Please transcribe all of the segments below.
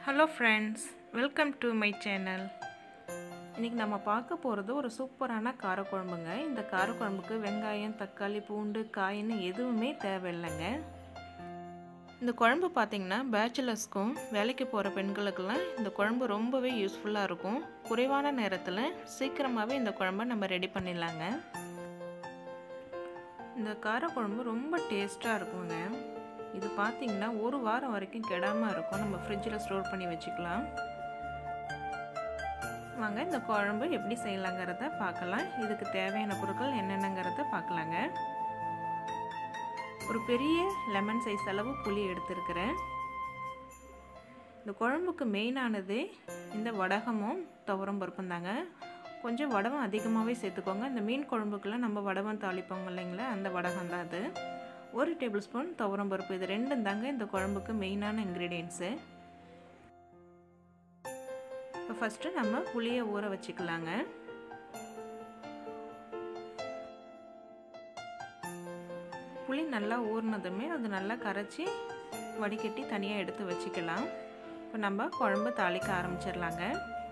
hello friends welcome to my channel இன்றைக்கி நம்ம பார்க்க போகிறது ஒரு சூப்பரான காரக்குழம்புங்க இந்த காரக்குழம்புக்கு வெங்காயம் தக்காளி பூண்டு காயின்னு எதுவுமே தேவையில்லைங்க இந்த குழம்பு பார்த்திங்கன்னா பேச்சுலர்ஸ்க்கும் வேலைக்கு போகிற பெண்களுக்கெல்லாம் இந்த குழம்பு ரொம்பவே யூஸ்ஃபுல்லாக இருக்கும் குறைவான நேரத்தில் சீக்கிரமாகவே இந்த குழம்பை நம்ம ரெடி பண்ணிடலாங்க இந்த காரக்குழம்பு ரொம்ப டேஸ்ட்டாக இருக்குங்க இது பார்த்திங்கன்னா ஒரு வாரம் வரைக்கும் கெடாமல் இருக்கும் நம்ம ஃப்ரிட்ஜில் ஸ்டோர் பண்ணி வச்சுக்கலாம் வாங்க இந்த குழம்பு எப்படி செய்யலாங்கிறத பார்க்கலாம் இதுக்கு தேவையான பொருட்கள் என்னென்னங்கிறத பார்க்கலாங்க ஒரு பெரிய லெமன் சைஸ் அளவு புளி எடுத்துருக்கிறேன் இந்த குழம்புக்கு மெயினானது இந்த வடகமும் துவரம் பருப்பும் தாங்க கொஞ்சம் வடகம் அதிகமாகவே சேர்த்துக்கோங்க இந்த மீன் குழம்புக்கெல்லாம் நம்ம வடகம் தாளிப்போங்க இல்லைங்களா அந்த வடகம் தான் அது ஒரு டேபிள் ஸ்பூன் துவரம் பருப்பு இது ரெண்டும் தாங்க இந்த குழம்புக்கு மெயினான இன்க்ரீடியன்ஸு இப்போ ஃபஸ்ட்டு நம்ம புளியை ஊற வச்சுக்கலாங்க புளி நல்லா ஊறினதுமே அது நல்லா கரைச்சி வடிகட்டி தனியாக எடுத்து வச்சுக்கலாம் இப்போ நம்ம குழம்பு தாளிக்க ஆரம்பிச்சிடலாங்க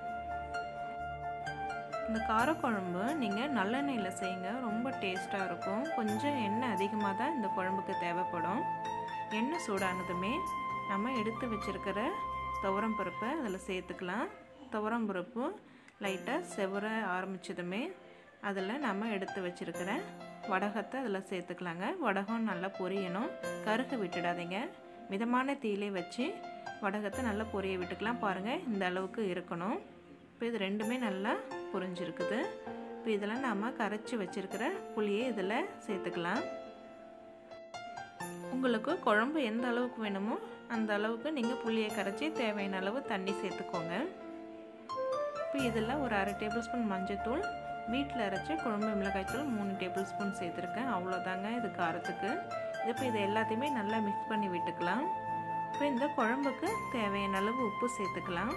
இந்த காரக்குழம்பு நீங்கள் நல்லெண்ணெயில் செய்யுங்க ரொம்ப டேஸ்ட்டாக இருக்கும் கொஞ்சம் எண்ணெய் அதிகமாக தான் இந்த குழம்புக்கு தேவைப்படும் எண்ணெய் சூடானதுமே நம்ம எடுத்து வச்சுருக்கிற துவரம் பருப்பை அதில் சேர்த்துக்கலாம் துவரம் பருப்பு லைட்டாக செவர ஆரம்பித்ததுமே அதில் நம்ம எடுத்து வச்சுருக்கிற வடகத்தை அதில் சேர்த்துக்கலாங்க வடகம் நல்லா பொரியணும் கருக விட்டுடாதீங்க மிதமான தீயிலே வச்சு வடகத்தை நல்லா பொரிய விட்டுக்கலாம் பாருங்கள் இந்த அளவுக்கு இருக்கணும் இப்போ இது ரெண்டுமே நல்லா புரிஞ்சிருக்குது இப்போ இதெல்லாம் நாம் கரைச்சி வச்சுருக்கிற புளியை இதில் சேர்த்துக்கலாம் உங்களுக்கு குழம்பு எந்த அளவுக்கு வேணுமோ அந்த அளவுக்கு நீங்கள் புளியை கரைச்சி தேவையான அளவு தண்ணி சேர்த்துக்கோங்க இப்போ இதில் ஒரு அரை டேபிள் ஸ்பூன் மஞ்சத்தூள் வீட்டில் அரைச்சி குழம்பு மிளகாய்த்தூள் மூணு டேபிள் ஸ்பூன் சேர்த்துருக்கேன் அவ்வளோதாங்க இது காரத்துக்கு இப்போ இதை எல்லாத்தையுமே நல்லா மிக்ஸ் பண்ணி விட்டுக்கலாம் இப்போ இந்த குழம்புக்கு தேவையான அளவு உப்பு சேர்த்துக்கலாம்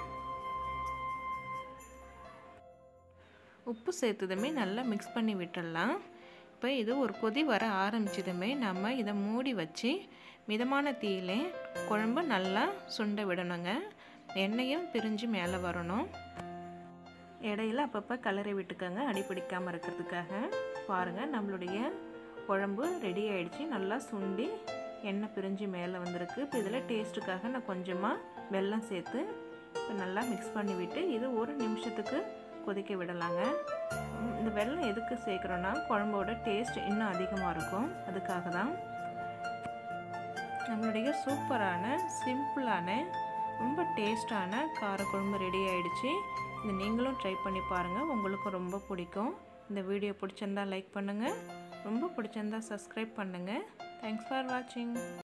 உப்பு சேர்த்ததுமே நல்லா மிக்ஸ் பண்ணி விட்டுடலாம் இப்போ இது ஒரு கொதி வர ஆரம்பிச்சதுமே நம்ம இதை மூடி வச்சு மிதமான தீயிலே குழம்பு நல்லா சுண்ட விடணுங்க எண்ணெயும் பிரிஞ்சு மேலே வரணும் இடையில அப்பப்போ கலரை விட்டுக்கோங்க அடி பிடிக்காமல் இருக்கிறதுக்காக பாருங்கள் நம்மளுடைய குழம்பு ரெடி ஆகிடுச்சு நல்லா சுண்டி எண்ணெய் பிரிஞ்சு மேலே வந்திருக்கு இப்போ இதில் டேஸ்ட்டுக்காக நான் கொஞ்சமாக வெல்லம் சேர்த்து இப்போ நல்லா மிக்ஸ் பண்ணி விட்டு இது ஒரு நிமிஷத்துக்கு கொதிக்க விடலாங்க இந்த வெல்லம் எதுக்கு சேர்க்குறோன்னா குழம்போட டேஸ்ட் இன்னும் அதிகமாக இருக்கும் அதுக்காக தான் நம்மளுடைய சூப்பரான சிம்பிளான ரொம்ப டேஸ்டான காரக்குழம்பு ரெடி ஆகிடுச்சு இது நீங்களும் ட்ரை பண்ணி பாருங்கள் உங்களுக்கும் ரொம்ப பிடிக்கும் இந்த வீடியோ பிடிச்சிருந்தா லைக் பண்ணுங்கள் ரொம்ப பிடிச்சிருந்தா சப்ஸ்கிரைப் பண்ணுங்கள் தேங்க்ஸ் ஃபார் வாட்சிங்